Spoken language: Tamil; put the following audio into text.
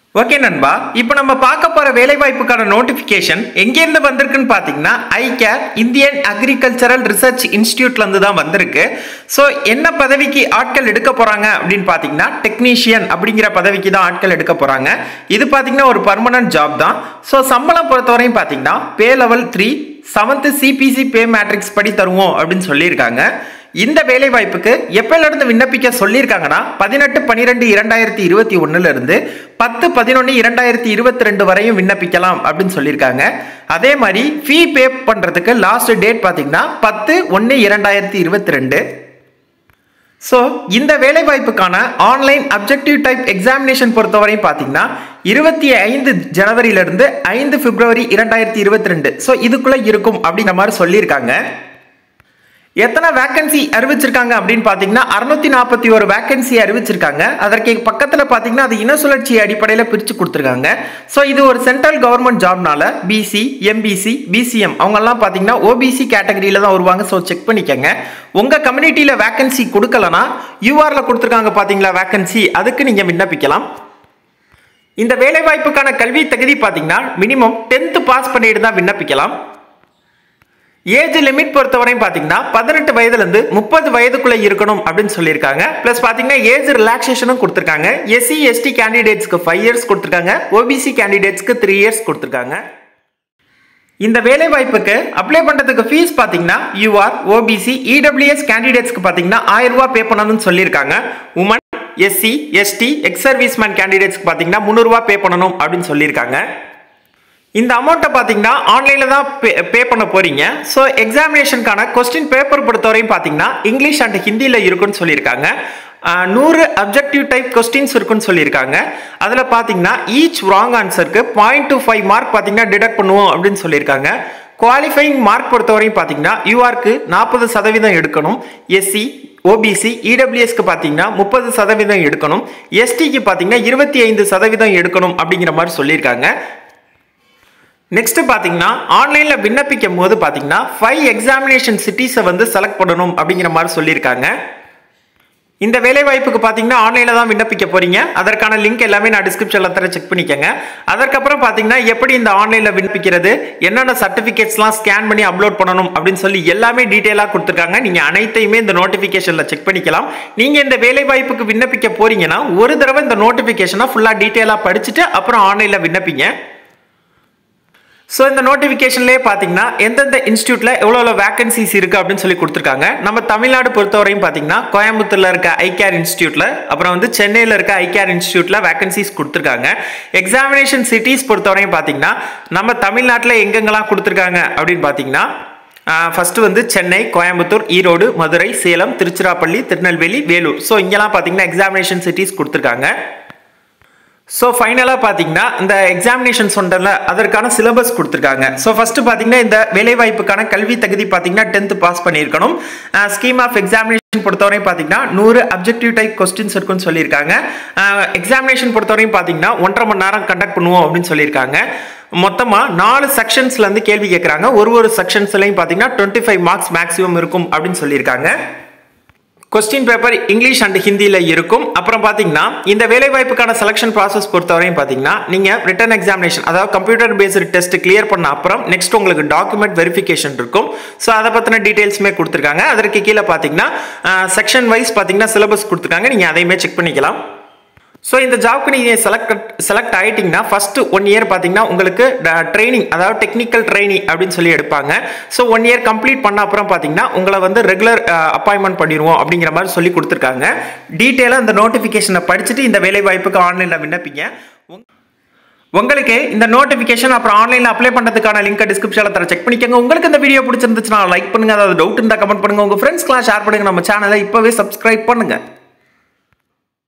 ஓகே நண்பா இப்போ நம்ம பார்க்க போற வேலைவாய்ப்புக்கான நோட்டிஃபிகேஷன் எங்கேருந்து வந்திருக்குன்னு பார்த்தீங்கன்னா ஐகேர் இந்தியன் அக்ரிகல்ச்சரல் ரிசர்ச் இன்ஸ்டியூட்ல இருந்து தான் வந்திருக்கு ஸோ என்ன பதவிக்கு ஆட்கள் எடுக்க போறாங்க அப்படின்னு பார்த்தீங்கன்னா டெக்னீஷியன் அப்படிங்கிற பதவிக்கு தான் ஆட்கள் எடுக்க போறாங்க இது பார்த்தீங்கன்னா ஒரு பர்மனன்ட் ஜாப் தான் ஸோ சம்பளம் பொறுத்தவரையும் பார்த்தீங்கன்னா pay level three seventh CPC pay matrix படி தருவோம் அப்படின்னு சொல்லியிருக்காங்க இந்த வேலை வாய்ப்புக்கு எப்பல இருந்து விண்ணப்பிக்க சொல்லியிருக்காங்கன்னா பதினெட்டு பன்னிரெண்டு இரண்டாயிரத்தி இருபத்தி ஒண்ணுல இருந்து பத்து பதினொன்று இரண்டாயிரத்தி இருபத்தி ரெண்டு வரையும் விண்ணப்பிக்கலாம் அப்படின்னு சொல்லியிருக்காங்க அதே மாதிரி ஃபீ பே பண்றதுக்கு லாஸ்ட் டேட் பார்த்தீங்கன்னா பத்து ஒன்று இரண்டாயிரத்தி இருபத்தி ரெண்டு ஸோ இந்த வேலைவாய்ப்புக்கான ஆன்லைன் அப்ஜெக்டிவ் டைப் எக்ஸாமினேஷன் பொறுத்தவரையும் பார்த்தீங்கன்னா இருபத்தி ஐந்து ஜனவரியிலிருந்து ஐந்து பிப்ரவரி இரண்டாயிரத்தி இருபத்தி ரெண்டு ஸோ இதுக்குள்ளே இருக்கும் அப்படிங்கிற மாதிரி சொல்லியிருக்காங்க எத்தனை வேக்கன்சி அறிவிச்சிருக்காங்க அப்படின்னு பார்த்தீங்கன்னா அறுநூத்தி நாற்பத்தி ஒரு வேக்கன்சி அறிவிச்சிருக்காங்க அதற்கு பக்கத்தில் பார்த்தீங்கன்னா அது இன சுழற்சி அடிப்படையில் பிரித்து கொடுத்துருக்காங்க ஸோ இது ஒரு சென்ட்ரல் கவர்மெண்ட் ஜாப்னால பிசி எம்பிசி பிசிஎம் அவங்கெல்லாம் பார்த்தீங்கன்னா ஓபிசி கேட்டகரியில் தான் வருவாங்க ஸோ செக் பண்ணிக்கங்க உங்கள் கம்யூனிட்டியில் வேக்கன்சி கொடுக்கலனா யூஆரில் கொடுத்துருக்காங்க பார்த்தீங்களா வேக்கன்சி அதுக்கு நீங்கள் விண்ணப்பிக்கலாம் இந்த வேலைவாய்ப்புக்கான கல்வி தகுதி பார்த்தீங்கன்னா மினிமம் டென்த்து பாஸ் பண்ணிட்டு தான் விண்ணப்பிக்கலாம் ஏஜ் லிமிட் பொறுத்தவரையும் பார்த்தீங்கன்னா பதினெட்டு வயதுலேருந்து முப்பது வயதுக்குள்ளே இருக்கணும் அப்படின்னு சொல்லியிருக்காங்க ப்ளஸ் பார்த்தீங்கன்னா ஏஜ் ரிலாக்ஸேஷனும் கொடுத்துருக்காங்க எஸ்சி எஸ்டி கேண்டிடேட்ஸ்க்கு ஃபைவ் இயர்ஸ் கொடுத்துருக்காங்க ஓபிசி கேண்டிடேட்ஸ்க்கு த்ரீ இயர்ஸ் கொடுத்துருக்காங்க இந்த வேலை வாய்ப்புக்கு அப்ளை பண்ணுறதுக்கு ஃபீஸ் பார்த்தீங்கன்னா யூஆர் ஓபிசி இடபிள்யூஎஸ் கேண்டிடேட்ஸ்க்கு பார்த்தீங்கன்னா ஆயிரம் ரூபாய் பே பண்ணணும்னு சொல்லியிருக்காங்க woman SC ST ex servicemen கேண்டிடேட்ஸ்க்கு பார்த்தீங்கன்னா முந்நூறுரூவா பே பண்ணணும் அப்படின்னு சொல்லியிருக்காங்க இந்த அமௌண்ட்டை பார்த்தீங்கன்னா ஆன்லைனில் தான் பே பே பண்ண போறீங்க ஸோ எக்ஸாமினேஷனுக்கான கொஸ்டின் பேப்பர் பொறுத்தவரையும் பார்த்தீங்கன்னா இங்கிலீஷ் அண்ட் ஹிந்தியில் இருக்குன்னு சொல்லியிருக்காங்க நூறு அப்ஜெக்டிவ் டைப் கொஸ்டின்ஸ் இருக்குன்னு சொல்லியிருக்காங்க அதில் பார்த்தீங்கன்னா ஈச் ராங் ஆன்சருக்கு பாயிண்ட் டு ஃபைவ் மார்க் பார்த்தீங்கன்னா டிடக்ட் பண்ணுவோம் அப்படின்னு சொல்லியிருக்காங்க குவாலிஃபைங் மார்க் பொறுத்தவரையும் பார்த்தீங்கன்னா யூஆர்க்கு நாற்பது சதவீதம் எடுக்கணும் எஸ்சி ஓபிசி இடபிள்யூஎஸ்க்கு பார்த்தீங்கன்னா முப்பது சதவீதம் எடுக்கணும் எஸ்டிக்கு பார்த்தீங்கன்னா இருபத்தி ஐந்து சதவீதம் எடுக்கணும் அப்படிங்கிற மாதிரி சொல்லியிருக்காங்க நெக்ஸ்ட் பார்த்தீங்கன்னா ஆன்லைனில் விண்ணப்பிக்கும் போது பார்த்தீங்கன்னா ஃபைவ் எக்ஸாமினேஷன் சிட்டிஸை வந்து செலக்ட் பண்ணணும் அப்படிங்கிற மாதிரி சொல்லியிருக்காங்க இந்த வேலை வாய்ப்புக்கு பார்த்தீங்கன்னா ஆன்லைனில் தான் விண்ணப்பிக்க போறீங்க அதற்கான லிங்க் எல்லாமே நான் டிஸ்கிரிப்ஷனில் தர செக் பண்ணிக்கோங்க அதற்கப்புறம் பார்த்தீங்கன்னா எப்படி இந்த ஆன்லைனில் விண்ணப்பிக்கிறது என்னென்ன சர்டிஃபிகேட்ஸ்லாம் ஸ்கேன் பண்ணி அப்லோட் பண்ணணும் அப்படின்னு சொல்லி எல்லாமே டீட்டெயிலாக கொடுத்துருக்காங்க நீங்கள் அனைத்தையுமே இந்த நோட்டிஃபிகேஷனில் செக் பண்ணிக்கலாம் நீங்கள் இந்த வேலை வாய்ப்புக்கு விண்ணப்பிக்க போறீங்கன்னா ஒரு தடவை இந்த நோட்டிஃபிகேஷனை ஃபுல்லாக டீட்டெயிலாக படிச்சுட்டு அப்புறம் ஆன்லைனில் விண்ணப்பிங்க ஸோ இந்த நோட்டிஃபிகேஷன்லேயே பார்த்தீங்கன்னா எந்தெந்த இன்ஸ்டியூட்டில் எவ்வளோ எவ்வளோ வேகன்சிஸ் இருக்குது அப்படின்னு சொல்லி கொடுத்துருக்காங்க நம்ம தமிழ்நாடு பொறுத்தவரையும் பார்த்தீங்கன்னா கோயம்புத்தூரில் இருக்க ஐகேர் இன்ஸ்டியூட்டில் அப்புறம் வந்து சென்னையில் இருக்க ஐகேர் இன்ஸ்டியூட்டில் வேகன்சிஸ் கொடுத்துருக்காங்க எக்ஸாமினேஷன் சிட்டிஸ் பொறுத்தவரையும் பார்த்தீங்கன்னா நம்ம தமிழ்நாட்டில் எங்கெங்கெல்லாம் கொடுத்துருக்காங்க அப்படின்னு பார்த்தீங்கன்னா ஃபஸ்ட்டு வந்து சென்னை கோயம்புத்தூர் ஈரோடு மதுரை சேலம் திருச்சிராப்பள்ளி திருநெல்வேலி வேலூர் ஸோ இங்கெல்லாம் பார்த்தீங்கன்னா எக்ஸாமினேஷன் சிட்டிஸ் கொடுத்துருக்காங்க ஸோ ஃபைனலாக பார்த்தீங்கன்னா இந்த எக்ஸாமினேஷன் சொன்னல அதற்கான சிலபஸ் கொடுத்துருக்காங்க ஸோ ஃபஸ்ட்டு பார்த்தீங்கன்னா இந்த வேலைவாய்ப்புக்கான கல்வி தகுதி பார்த்தீங்கன்னா டென்த்து பாஸ் பண்ணியிருக்கணும் ஸ்கீம் ஆஃப் எக்ஸாமினேஷன் பொறுத்தவரையும் பார்த்தீங்கன்னா நூறு அப்ஜெக்டிவ் டைப் கொஸ்டின்ஸ் இருக்குன்னு சொல்லியிருக்காங்க எக்ஸாமினேஷன் பொறுத்தவரையும் பார்த்தீங்கன்னா ஒன்றரை மணி நேரம் கண்டக்ட் பண்ணுவோம் அப்படின்னு சொல்லியிருக்காங்க மொத்தமாக நாலு செக்ஷன்ஸ்லேருந்து கேள்வி கேட்குறாங்க ஒரு ஒரு செக்ஷன்ஸ்லையும் பார்த்தீங்கன்னா டுவெண்ட்டி ஃபைவ் மார்க்ஸ் மேக்ஸிமம் இருக்கும் அப்படின்னு சொல்லியிருக்காங்க கொஸ்டின் பேப்பர் இங்கிலீஷ் அண்ட் ஹிந்தியில் இருக்கும் அப்புறம் பார்த்தீங்கன்னா இந்த வேலைவாய்ப்புக்கான செலெக்ஷன் ப்ராசஸ் பொறுத்தவரையும் பார்த்தீங்கன்னா நீங்கள் ரிட்டன் எக்ஸாமினேஷன் அதாவது கம்ப்யூட்டர் பேஸ்டு டெஸ்ட் கிளியர் பண்ண அப்புறம் நெக்ஸ்ட் உங்களுக்கு டாக்குமெண்ட் வெரிஃபிகேஷன் இருக்கும் ஸோ அதை பற்றின டீட்டெயில்ஸுமே கொடுத்துருக்காங்க அதற்கு கீழே பார்த்தீங்கன்னா செக்ஷன் வைஸ் பார்த்தீங்கன்னா சிலபஸ் கொடுத்துருக்காங்க நீங்கள் அதையுமே செக் பண்ணிக்கலாம் ஸோ இந்த ஜாப்க்கு நீங்கள் செலக்ட் செலக்ட் ஆகிட்டிங்கன்னா ஃபஸ்ட்டு ஒன் இயர் பார்த்தீங்கன்னா உங்களுக்கு ட்ரைனிங் அதாவது டெக்னிக்கல் ட்ரைனிங் அப்படின்னு சொல்லி எடுப்பாங்க ஸோ ஒன் இயர் கம்ப்ளீட் பண்ண அப்புறம் பார்த்தீங்கன்னா உங்களை வந்து ரெகுலர் அப்பாயின்மெண்ட் பண்ணிடுவோம் அப்படிங்கிற மாதிரி சொல்லி கொடுத்துருக்காங்க டீட்டெயிலாக இந்த நோட்டிஃபிகேஷனை படிச்சுட்டு இந்த வேலை வாய்ப்புக்கு ஆன்லைனில் விண்ணப்பிங்க உங்களுக்கு இந்த நோட்டிஃபிகேஷன் அப்புறம் ஆன்லைனில் அப்ளை பண்ணுறதுக்கான லிங்க் டிஸ்கிரிப்ஷனில் தர செக் பண்ணிக்கோங்க உங்களுக்கு இந்த வீடியோ பிடிச்சிருந்துச்சுன்னா லைக் பண்ணுங்க அதாவது டவுட் இருந்தால் கமெண்ட் பண்ணுங்க உங்கள் ஃப்ரெண்ட்ஸ்க்குலாம் ஷேர் பண்ணுங்க நம்ம சேனலை இப்போவே சப்ஸ்கிரைப் பண்ணுங்க